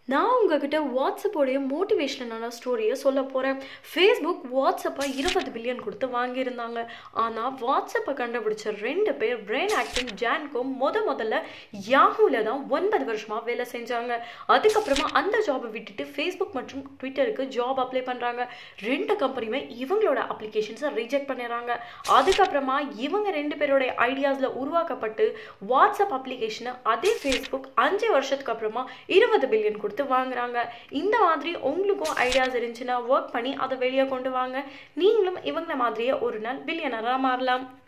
நான் உங்ககிட்ட வாட்ஸ்அப்போடைய மோட்டிவேஷனலான ஸ்டோரியை சொல்ல போகிறேன் ஃபேஸ்புக் வாட்ஸ்அப்பை இருபது பில்லியன் கொடுத்து வாங்கியிருந்தாங்க ஆனால் வாட்ஸ்அப்பை கண்டுபிடிச்ச ரெண்டு பேர் பிரெயின் ஆக்டிங் ஜான்கோ முத முதல்ல யாஹூவில் தான் ஒன்பது வருஷமாக வேலை செஞ்சாங்க அதுக்கப்புறமா அந்த ஜாபை விட்டுட்டு ஃபேஸ்புக் மற்றும் ட்விட்டருக்கு ஜாப் அப்ளை பண்ணுறாங்க ரெண்டு கம்பெனியுமே இவங்களோட அப்ளிகேஷன்ஸை ரிஜெக்ட் பண்ணிடுறாங்க அதுக்கப்புறமா இவங்க ரெண்டு பேரோட ஐடியாஸில் உருவாக்கப்பட்டு வாட்ஸ்அப் அப்ளிகேஷனை அதே ஃபேஸ்புக் அஞ்சு வருஷத்துக்கு அப்புறமா இருபது பில்லியன் கொடுத்து வாங்குறாங்க இந்த மாதிரி உங்களுக்கும் ஐடியாஸ் இருந்துச்சுன்னா ஒர்க் பண்ணி அதை வெளியே கொண்டு வாங்க நீங்களும் இவங்கள மாதிரியே ஒரு நாள் பில்லியனராக மாறலாம்